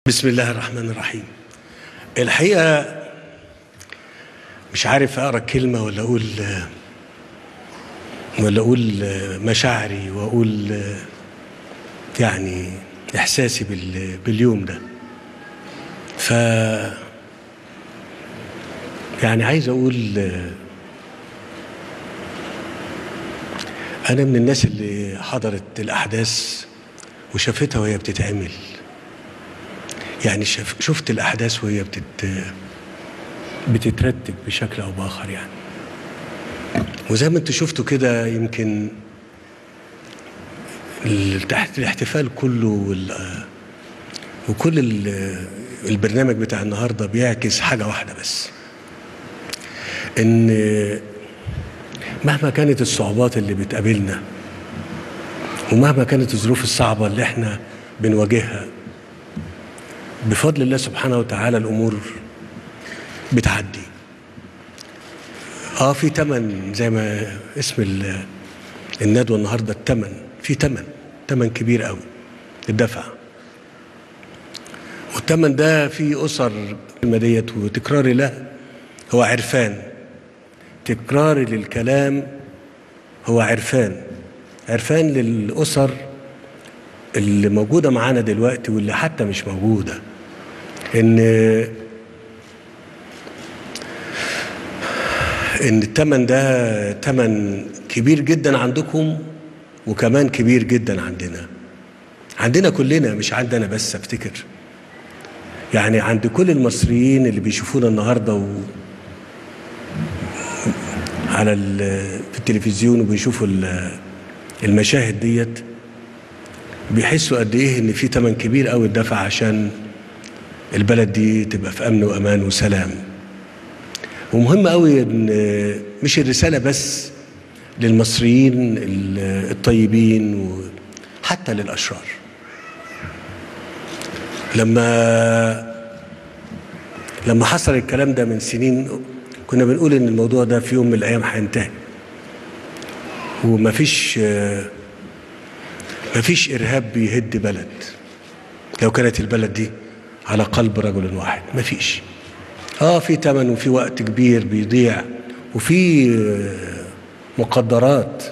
بسم الله الرحمن الرحيم الحقيقة مش عارف أقرأ كلمة ولا أقول ولا أقول مشاعري وأقول يعني إحساسي بال- باليوم ده ف يعني عايز أقول أنا من الناس اللي حضرت الأحداث وشافتها وهي بتتعمل يعني شف شفت الأحداث وهي بتت بتترتب بشكل أو بآخر يعني وزي ما انتوا شفتوا كده يمكن ال- تحت الاحتفال كله وال وكل ال- البرنامج بتاع النهارده بيعكس حاجة واحدة بس إن مهما كانت الصعوبات اللي بتقابلنا ومهما كانت الظروف الصعبة اللي احنا بنواجهها بفضل الله سبحانه وتعالى الامور بتعدي اه في تمن زي ما اسم ال- الندوه النهارده التمن في تمن تمن كبير قوي الدفع والتمن ده في اسر الكلمة ديت وتكراري له هو عرفان تكراري للكلام هو عرفان عرفان للاسر اللي موجوده معانا دلوقتي واللي حتى مش موجوده ان ان الثمن ده ثمن كبير جدا عندكم وكمان كبير جدا عندنا عندنا كلنا مش عندنا بس افتكر يعني عند كل المصريين اللي بيشوفونا النهارده و على ال- في التلفزيون وبيشوفوا ال- المشاهد ديت بيحسوا قد ايه ان في ثمن كبير قوي اتدفع عشان البلد دي تبقى في امن وامان وسلام ومهم قوي ان مش الرساله بس للمصريين ال- الطيبين وحتى للاشرار لما لما حصل الكلام ده من سنين كنا بنقول ان الموضوع ده في يوم من الايام هينتهي ومفيش آه، مفيش إرهاب بيهد بلد لو كانت البلد دي على قلب رجل واحد مفيش اه في تمن وفي وقت كبير بيضيع وفي آه، مقدرات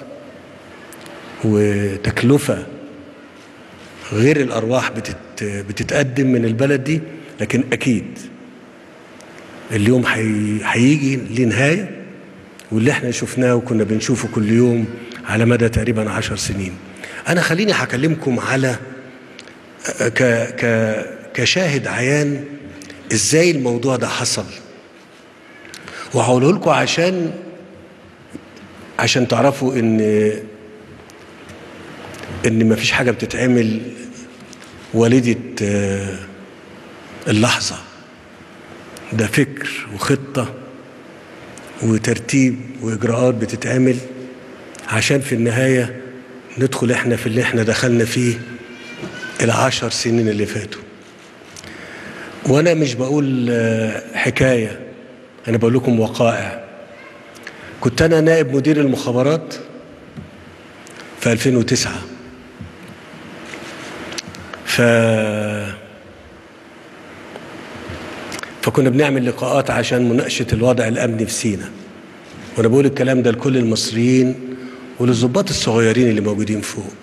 وتكلفة غير الأرواح بتت بتتقدم من البلد دي لكن أكيد اليوم حي- هيجي ليه نهاية واللي احنا شفناه وكنا بنشوفه كل يوم على مدى تقريبا عشر سنين أنا خليني هكلمكم على ك ك كشاهد عيان ازاي الموضوع ده حصل وهقوله لكم عشان عشان تعرفوا ان ان مفيش حاجه بتتعمل والدة آه، اللحظه ده فكر وخطه وترتيب واجراءات بتتعمل عشان في النهايه ندخل احنا في اللي احنا دخلنا فيه العشر سنين اللي فاتوا وانا مش بقول آه، حكايه انا بقول لكم وقائع كنت انا نائب مدير المخابرات في 2009 ف فكنا بنعمل لقاءات عشان مناقشه الوضع الامني في سينا وانا بقول الكلام ده لكل المصريين وللضباط الصغيرين اللي موجودين فوق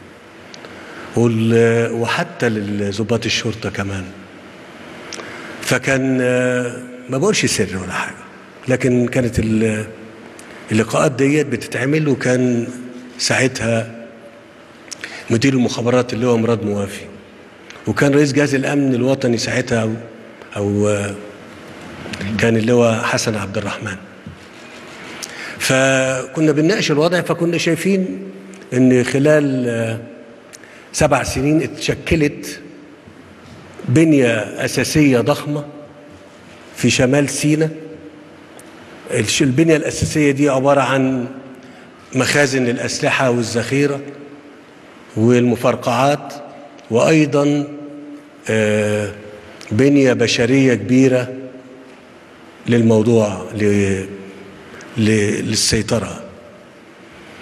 وال- وحتى لضباط الشرطة كمان فكان آه، ما بقولش سر ولا حاجة لكن كانت ال- اللقاءات ديت بتتعمل وكان ساعتها مدير المخابرات اللي هو مراد موافي وكان رئيس جهاز الأمن الوطني ساعتها أو, أو آه، كان اللي هو حسن عبد الرحمن فكنا بنناقش الوضع فكنا شايفين ان خلال آه، سبع سنين اتشكلت بنية أساسية ضخمة في شمال سيناء الش- البنية الأساسية دي عبارة عن مخازن للأسلحة والذخيرة والمفرقعات وأيضا آه، بنية بشرية كبيرة للموضوع ل- ل- للسيطرة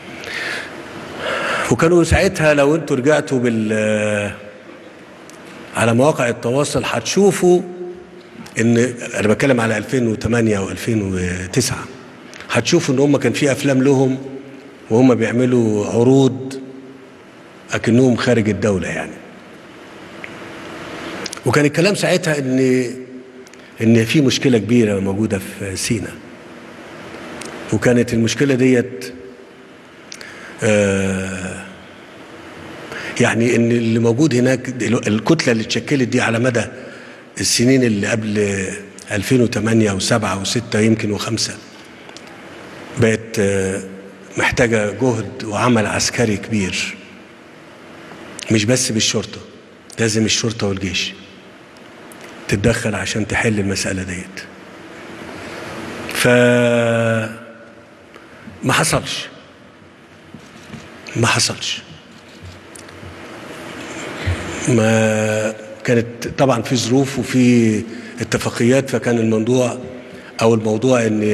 وكانوا ساعتها لو انتوا رجعتوا بال على مواقع التواصل هتشوفوا ان انا بتكلم على 2008 و 2009 هتشوفوا ان هم كان في افلام لهم وهم بيعملوا عروض اكنهم خارج الدوله يعني وكان الكلام ساعتها ان ان في مشكله كبيره موجوده في سينا وكانت المشكله ديت آه يعني ان اللي موجود هناك الكتله اللي اتشكلت دي على مدى السنين اللي قبل 2008 و7 و6 يمكن و5 بقت محتاجه جهد وعمل عسكري كبير مش بس بالشرطه لازم الشرطه والجيش تتدخل عشان تحل المساله ديت ف ما حصلش ما حصلش ما كانت طبعا في ظروف وفي اتفاقيات فكان الموضوع او الموضوع ان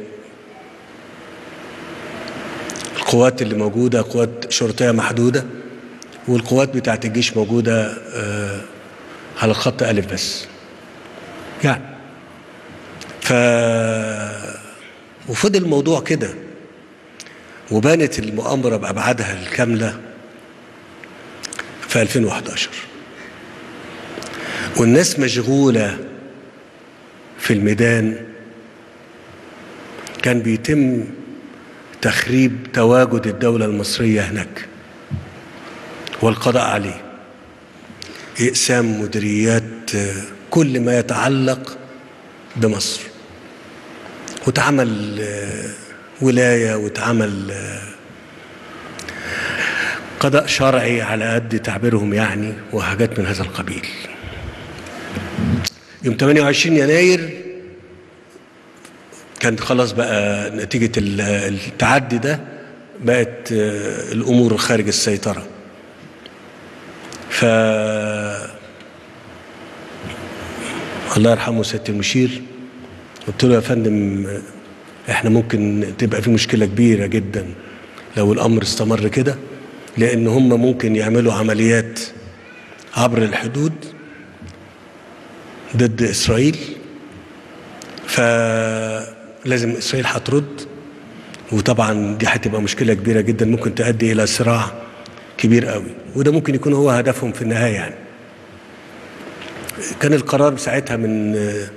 القوات اللي موجوده قوات شرطيه محدوده والقوات بتاعت الجيش موجوده آه على الخط الف بس يعني ف وفضل الموضوع كده وبانت المؤامره بابعادها الكامله في 2011 والناس مشغولة في الميدان كان بيتم تخريب تواجد الدولة المصرية هناك والقضاء عليه إقسام مديريات كل ما يتعلق بمصر واتعمل ولاية واتعمل قضاء شرعي على قد تعبيرهم يعني وحاجات من هذا القبيل يوم 28 يناير كان خلاص بقى نتيجة التعدي ده بقت الأمور خارج السيطرة ف الله يرحمه سيادة المشير قلت له يا فندم احنا ممكن تبقى في مشكلة كبيرة جدا لو الأمر استمر كده لأن هم ممكن يعملوا عمليات عبر الحدود ضد إسرائيل فلازم إسرائيل هترد وطبعا دي هتبقى مشكلة كبيرة جدا ممكن تؤدي إلى صراع كبير قوي وده ممكن يكون هو هدفهم في النهاية يعني كان القرار ساعتها من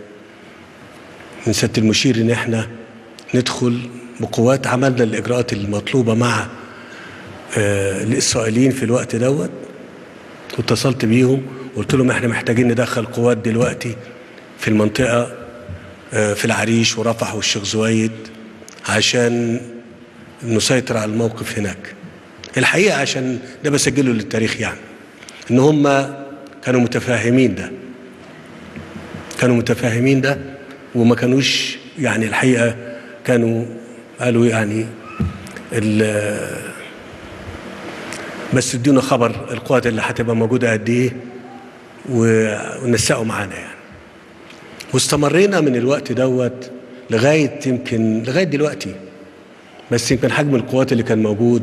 من سيادة المشير إن إحنا ندخل بقوات عملنا الإجراءات المطلوبة مع الإسرائيليين في الوقت دوت واتصلت بيهم قلت لهم احنا محتاجين ندخل قوات دلوقتي في المنطقة في العريش ورفح والشيخ زويد عشان نسيطر على الموقف هناك الحقيقة عشان ده بسجله للتاريخ يعني ان هم كانوا متفاهمين ده كانوا متفاهمين ده وما كانوش يعني الحقيقة كانوا قالوا يعني بس ادونا خبر القوات اللي هتبقى موجودة قد ايه ونسقوا معانا يعني واستمرينا من الوقت دوت لغاية يمكن لغاية دلوقتي بس يمكن حجم القوات اللي كان موجود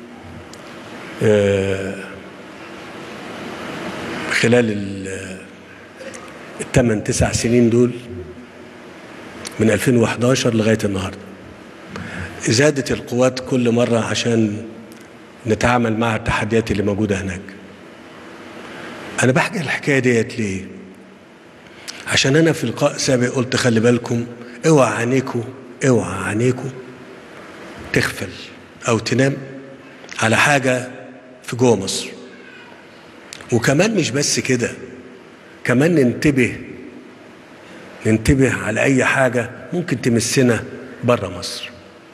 خلال الثمان تسع سنين دول من 2011 لغاية النهاردة زادت القوات كل مرة عشان نتعامل مع التحديات اللي موجودة هناك أنا بحكي الحكاية ديت ليه؟ عشان أنا في لقاء سابق قلت خلي بالكم اوعى عينيكوا اوعى عينيكوا تغفل أو تنام على حاجة في جوه مصر وكمان مش بس كده كمان ننتبه ننتبه على أي حاجة ممكن تمسنا بره مصر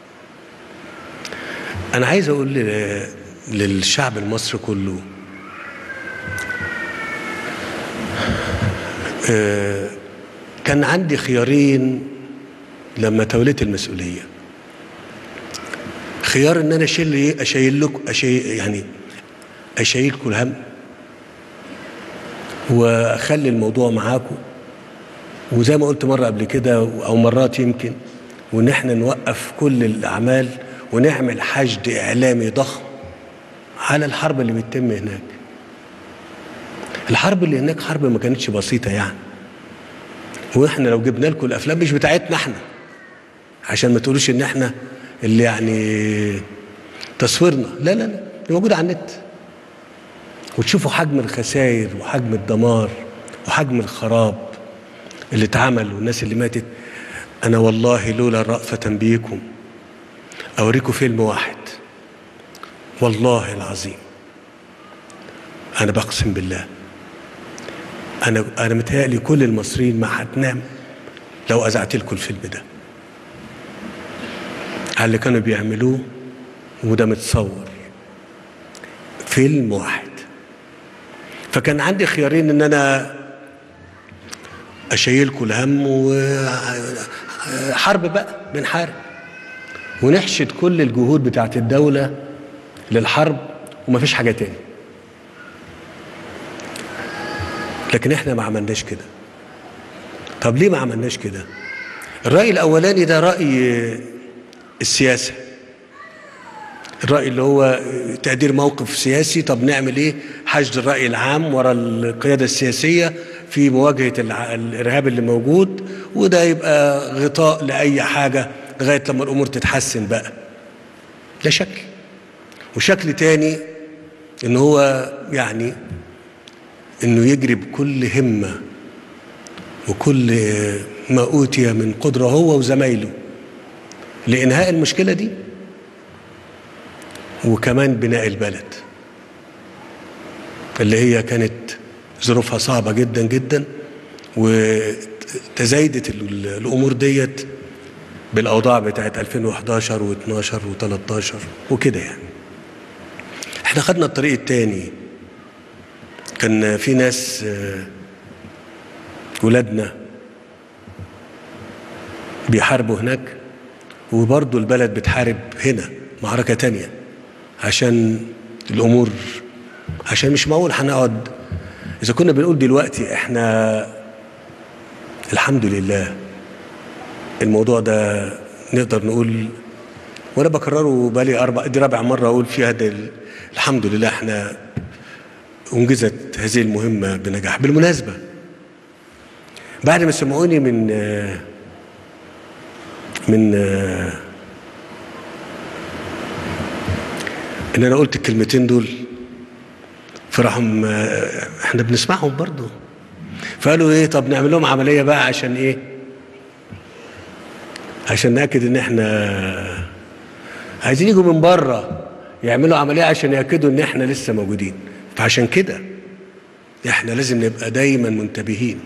أنا عايز أقول للشعب المصري كله كان عندي خيارين لما توليت المسؤولية خيار ان انا اشيل اشيل لكم أشيل يعني اشيلكم الهم واخلي الموضوع معاكم وزي ما قلت مره قبل كده او مرات يمكن وان احنا نوقف كل الاعمال ونعمل حشد اعلامي ضخم على الحرب اللي بتتم هناك الحرب اللي هناك حرب ما كانتش بسيطة يعني واحنا لو جبنا لكم الافلام مش بتاعتنا احنا عشان ما تقولوش ان احنا اللي يعني تصويرنا لا لا لا دي موجودة على النت وتشوفوا حجم الخسائر وحجم الدمار وحجم الخراب اللي اتعمل والناس اللي ماتت انا والله لولا رأفة بيكم اوريكم فيلم واحد والله العظيم انا بقسم بالله انا انا متهيألي كل المصريين ما هتنام لو اذعت لكم الفيلم ده على اللي كانوا بيعملوه وده متصور فيلم واحد فكان عندي خيارين ان انا اشيلكم الهم وحرب بقى بنحارب ونحشد كل الجهود بتاعت الدولة للحرب ومفيش حاجة تاني لكن احنا ما عملناش كده طب ليه ما عملناش كده الرأي الأولاني ده رأي السياسة الرأي اللي هو تقدير موقف سياسي طب نعمل ايه حشد الرأي العام ورا القيادة السياسية في مواجهة الع- الإرهاب اللي موجود وده يبقى غطاء لأي حاجة لغاية لما الأمور تتحسن بقى ده شكل وشكل تاني ان هو يعني انه يجري بكل همة وكل ما أوتي من قدرة هو وزمايله لإنهاء المشكلة دي وكمان بناء البلد اللي هي كانت ظروفها صعبة جدا جدا وتزايدت ال- الأمور ديت بالأوضاع بتاعت 2011 و12 و13 وكده يعني احنا خدنا الطريق التاني كان في ناس آه، ولادنا بيحاربوا هناك وبرضه البلد بتحارب هنا معركة تانية عشان الأمور عشان مش معقول هنقعد إذا كنا بنقول دلوقتي إحنا الحمد لله الموضوع ده نقدر نقول وأنا بكرره بقالي أربع دي رابع مرة أقول فيها ده ال- الحمد لله إحنا أنجزت هذه المهمة بنجاح بالمناسبة بعد ما سمعوني من آه، من آه، ان انا قلت الكلمتين دول فراحوا م- آه، احنا بنسمعهم برضو فقالوا ايه طب نعمل لهم عمليه بقى عشان ايه عشان ناكد ان احنا عايزين يجوا من بره يعملوا عمليه عشان ياكدوا ان احنا لسه موجودين فعشان كده احنا لازم نبقى دايما منتبهين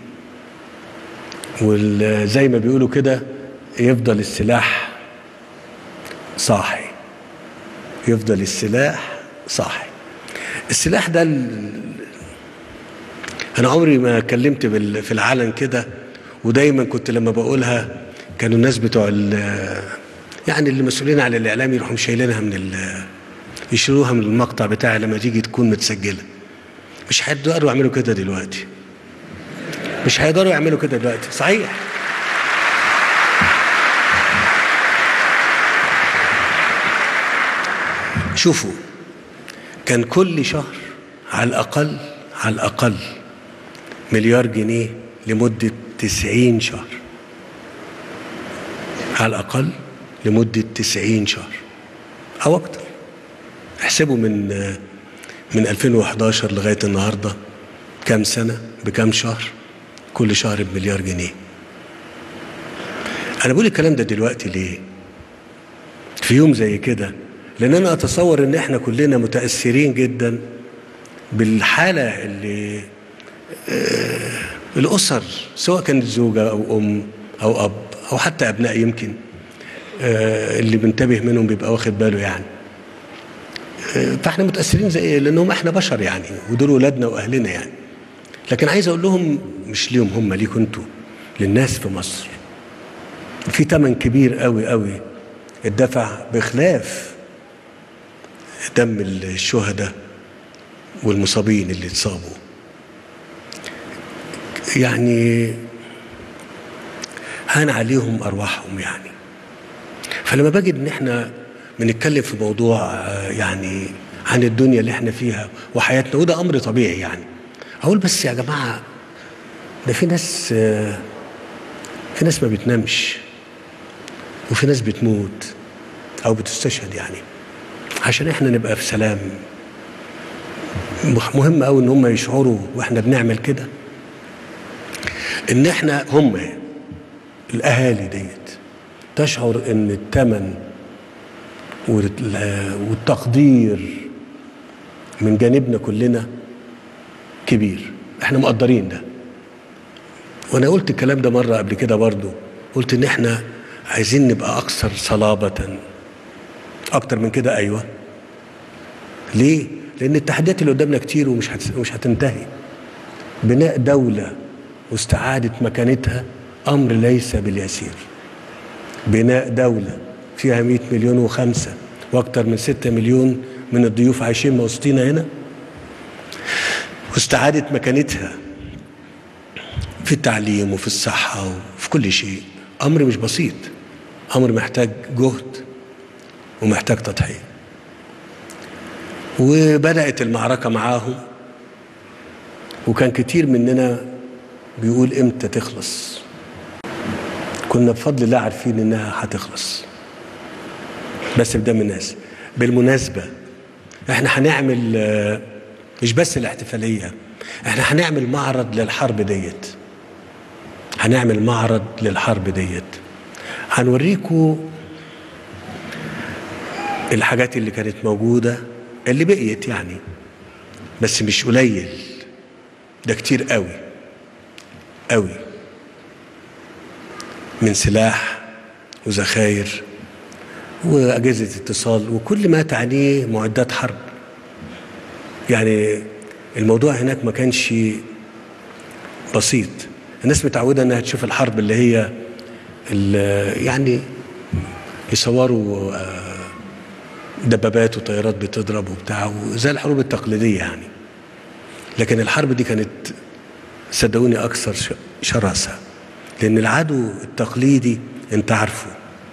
وزي ما بيقولوا كده يفضل السلاح صاحي يفضل السلاح صاحي السلاح ده ال- انا عمري ما اتكلمت بال- في العلن كده ودايما كنت لما بقولها كانوا الناس بتوع ال- يعني اللي مسؤولين على الاعلام يروحوا شايلينها من ال- يشيلوها من المقطع بتاعي لما تيجي تكون متسجله مش هيقدروا يعملوا كده دلوقتي مش هيقدروا يعملوا كده دلوقتي صحيح شوفوا كان كل شهر على الأقل على الأقل مليار جنيه لمدة تسعين شهر على الأقل لمدة تسعين شهر أو أكتر احسبوا من من 2011 لغاية النهاردة كام سنة بكام شهر كل شهر بمليار جنيه أنا بقول الكلام ده دلوقتي ليه في يوم زي كده لأن أنا أتصور إن إحنا كلنا متأثرين جدا بالحالة اللي آه الأسر سواء كانت زوجة أو أم أو أب أو حتى أبناء يمكن آه اللي بنتبه منهم بيبقى واخد باله يعني آه فاحنا متأثرين زي لأنهم احنا بشر يعني ودول ولادنا وأهلنا يعني لكن عايز أقول لهم مش ليهم هم ليكوا انتوا للناس في مصر في تمن كبير قوي قوي اتدفع بخلاف دم الشهداء والمصابين اللي اتصابوا يعني هان عليهم ارواحهم يعني فلما بجد ان احنا بنتكلم في موضوع آه، يعني عن الدنيا اللي احنا فيها وحياتنا وده امر طبيعي يعني اقول بس يا جماعه ده في ناس آه، في ناس ما بتنامش وفي ناس بتموت او بتستشهد يعني عشان احنا نبقى في سلام مهم قوي ان هم يشعروا واحنا بنعمل كده ان احنا هم الاهالي ديت تشعر ان الثمن والتقدير من جانبنا كلنا كبير احنا مقدرين ده وانا قلت الكلام ده مره قبل كده برضو قلت ان احنا عايزين نبقى اكثر صلابه اكتر من كده ايوه ليه لان التحديات اللي قدامنا كتير ومش مش هتنتهي بناء دوله واستعاده مكانتها امر ليس باليسير بناء دوله فيها 100 مليون وخمسه واكتر من 6 مليون من الضيوف عايشين وسطينا هنا واستعاده مكانتها في التعليم وفي الصحه وفي كل شيء امر مش بسيط امر محتاج جهد ومحتاج تضحيه وبدات المعركه معاهم وكان كتير مننا بيقول امتى تخلص كنا بفضل الله عارفين انها هتخلص بس بدم الناس بالمناسبه احنا هنعمل مش بس الاحتفاليه احنا هنعمل معرض للحرب ديت هنعمل معرض للحرب ديت هنوريكم الحاجات اللي كانت موجوده اللي بقيت يعني بس مش قليل ده كتير قوي قوي من سلاح وذخاير وأجهزة اتصال وكل ما تعنيه معدات حرب يعني الموضوع هناك ما كانش بسيط الناس متعودة انها تشوف الحرب اللي هي اللي يعني يصوروا دبابات وطيارات بتضرب وبتاع زي الحروب التقليدية يعني لكن الحرب دي كانت صدقوني أكثر شراسة لأن العدو التقليدي أنت عارفه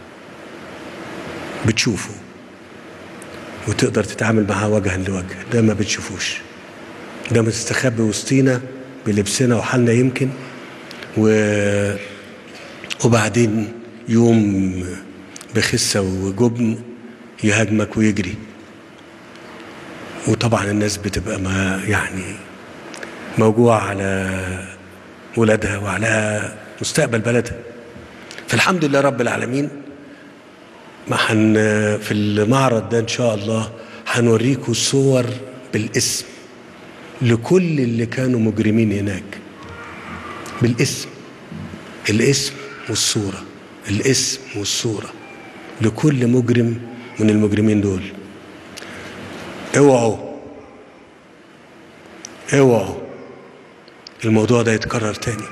بتشوفه وتقدر تتعامل معاه وجها لوجه ده ما بتشوفوش ده مستخبي وسطينا بلبسنا وحالنا يمكن و وبعدين يوم بخسة وجبن يهاجمك ويجري وطبعا الناس بتبقى ما يعني موجوعة على ولادها وعلى مستقبل بلدها فالحمد لله رب العالمين ما حن في المعرض ده ان شاء الله هنوريكم صور بالاسم لكل اللي كانوا مجرمين هناك بالاسم الاسم والصورة الاسم والصورة لكل مجرم من المجرمين دول اوعوا اوعوا الموضوع ده يتكرر تاني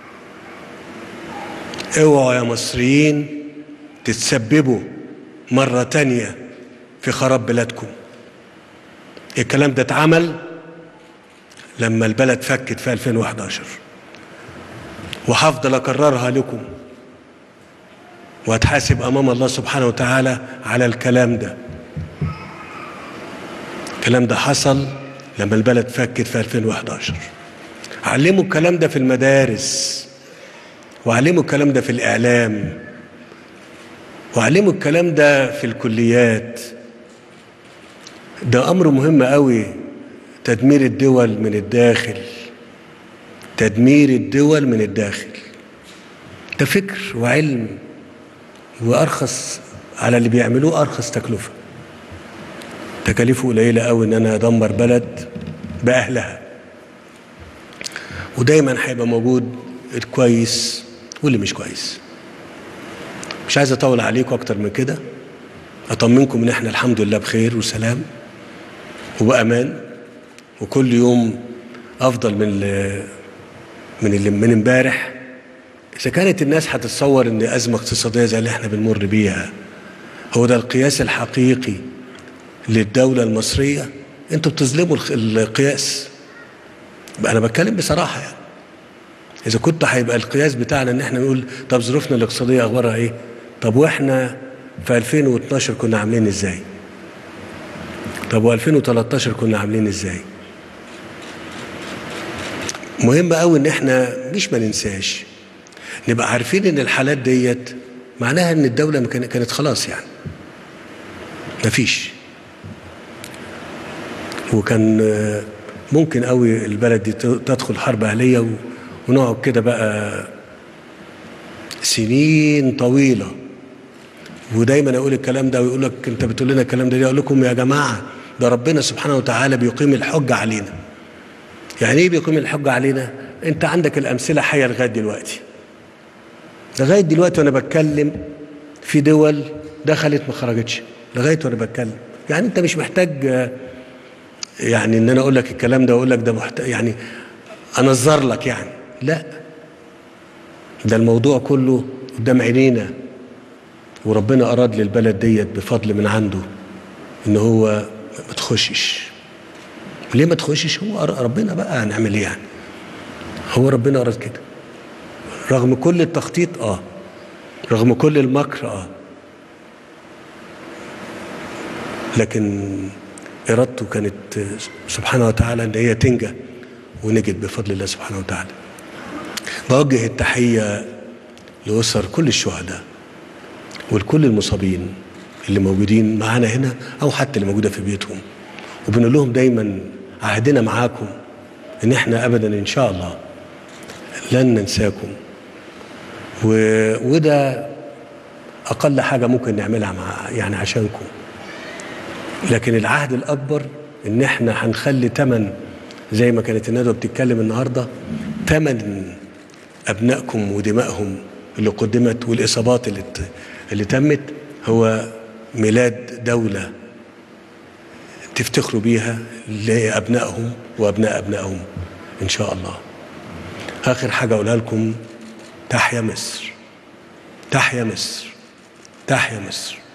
اوعوا يا مصريين تتسببوا مرة تانية في خراب بلادكم الكلام ده اتعمل لما البلد فكت في 2011 وهفضل اكررها لكم واتحاسب امام الله سبحانه وتعالى على الكلام ده الكلام ده حصل لما البلد فكت في 2011 علموا الكلام ده في المدارس وعلموا الكلام ده في الاعلام وعلموا الكلام ده في الكليات ده امر مهم قوي تدمير الدول من الداخل تدمير الدول من الداخل ده فكر وعلم وارخص على اللي بيعملوه ارخص تكلفه تكاليفه قليله قوي ان انا ادمر بلد باهلها ودايما هيبقى موجود الكويس واللي مش كويس مش عايز اطول عليكم اكتر من كده اطمنكم ان احنا الحمد لله بخير وسلام وبامان وكل يوم افضل من اللي من اللي من امبارح اذا كانت الناس هتتصور ان ازمه اقتصاديه زي اللي احنا بنمر بيها هو ده القياس الحقيقي للدوله المصريه انتوا بتظلموا القياس انا بتكلم بصراحه يعني اذا كنت هيبقى القياس بتاعنا ان احنا نقول طب ظروفنا الاقتصاديه اخبارها ايه طب واحنا في 2012 كنا عاملين ازاي طب و2013 كنا عاملين ازاي مهم قوي ان احنا مش ما ننساش نبقى عارفين ان الحالات ديت معناها ان الدولة كان- كانت خلاص يعني مفيش وكان آه، ممكن قوي البلد دي ت- تدخل حرب أهلية و- ونقعد كده بقى سنين طويلة ودايما اقول الكلام ده ويقول لك انت بتقول لنا الكلام ده ليه؟ اقول لكم يا جماعه ده ربنا سبحانه وتعالى بيقيم الحجه علينا. يعني ايه بيقيم الحجه علينا؟ انت عندك الامثله حيه لغايه دلوقتي. لغايه دلوقتي وانا بتكلم في دول دخلت ما خرجتش لغايه وانا بتكلم. يعني انت مش محتاج آه، يعني ان انا اقول لك الكلام ده واقول لك ده محتاج يعني انظر لك يعني لا ده الموضوع كله قدام عينينا وربنا أراد للبلد ديت بفضل من عنده إن هو ما تخشش ليه ما تخشش هو أر- ربنا بقى هنعمل إيه يعني هو ربنا أراد كده رغم كل التخطيط آه رغم كل المكر آه لكن إرادته كانت سبحانه وتعالى إن هي تنجح ونجت بفضل الله سبحانه وتعالى بوجه التحية لأسر كل الشهداء ولكل المصابين اللي موجودين معانا هنا او حتى اللي موجوده في بيوتهم وبنقول لهم دايما عهدنا معاكم ان احنا ابدا ان شاء الله لن ننساكم و... وده اقل حاجه ممكن نعملها مع يعني عشانكم لكن العهد الاكبر ان احنا هنخلي تمن زي ما كانت الندوه بتتكلم النهارده تمن ابنائكم ودمائهم اللي قدمت والاصابات اللي ت- اللي تمت هو ميلاد دوله تفتخروا بيها لابنائهم وابناء ابنائهم ان شاء الله اخر حاجه اقولها لكم تحيا مصر تحيا مصر تحيا مصر